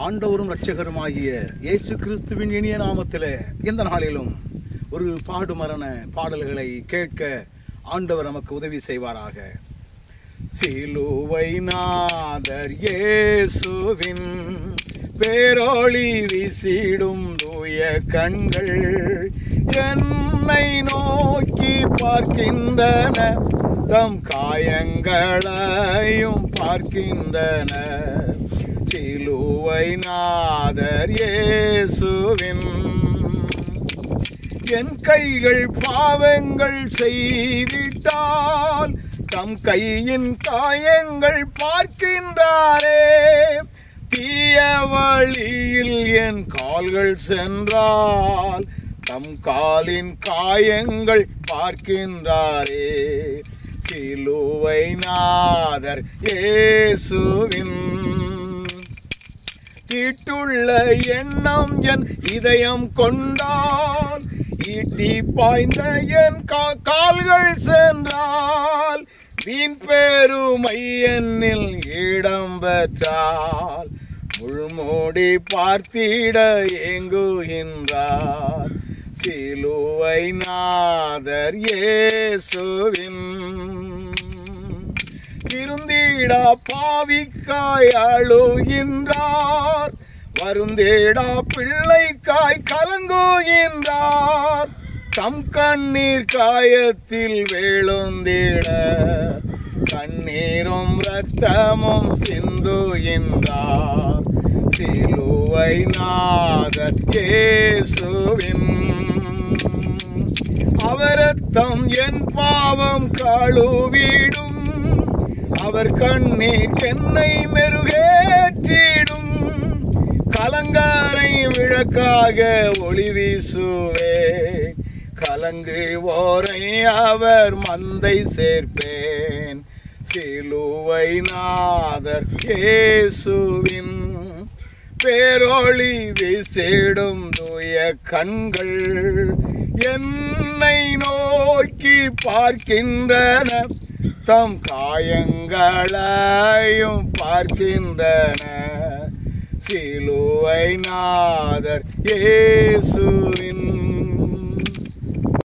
ஆண்டவரும் இரட்சகருமாகிய இயேசு கிறிஸ்துவின் இனிய நாமத்திலே இந்த நாளிலும் ஒரு பாடுமரண பாடல்களை கேட்க ஆண்டவர் நமக்கு உதவி செய்வாராக சிலுவை நாதர் இயேசுவின் பேரொளி வீசிடும் தூய கண்கள் என்னை நோக்கி பார்க்கின்றன தம் காயங்களையும் பார்க்கின்றன சிலுவை நாதர் இயேசுவின் என் கைகள் பாவங்கள் செய்திட்டால் தம் கையின் காயங்கள் பார்க்கின்றாரே தீய வழியில் என் கால்கள் சென்றால் தம் காலின் காயங்கள் பார்க்கின்றாரே சிலுவை நாதர் இயேசுவின் தீட்டுள்ள எண்ணம் என் இதயம் கொண்டால் ஈட்டி பாய்ந்த என் கா- கால்கள் சென்றால் வீண் பெருமை என்னில் இடம் பெற்றால் முழுமூடி பார்த்திட ஏங்குகின்றார் சிலுவை நாதர் இயேசுவின் திருந்தீடா பாவிக்காய் அழுகின்றார் வருந்தேடா பிள்ளைக்காய் கலங்குகின்றார் தம் கண்ணீர் காயத்தில் வேளுந்திட கண்ணீரும் இரத்தமும் சிந்துகின்றார் சிலுவை நாதர் இயேசுவின் அவரத்தம் என் பாவம் கழுவிடும் அவர் கண்ணீர் என்னை மெருகேற்றிடும் கலங்காரை விளக்காக ஒளி வீசுவே கலங்கு ஓரை அவர் மந்தை சேர்ப்பேன் சிலுவை நாதர் இயேசுவின் பேரொளி வீசிடும் தூய கண்கள் என்னை நோக்கி பார்க்கின்றன தம் காயங்களையும் பார்க்கின்றன சிலுவை நாதர் இயேசுவின்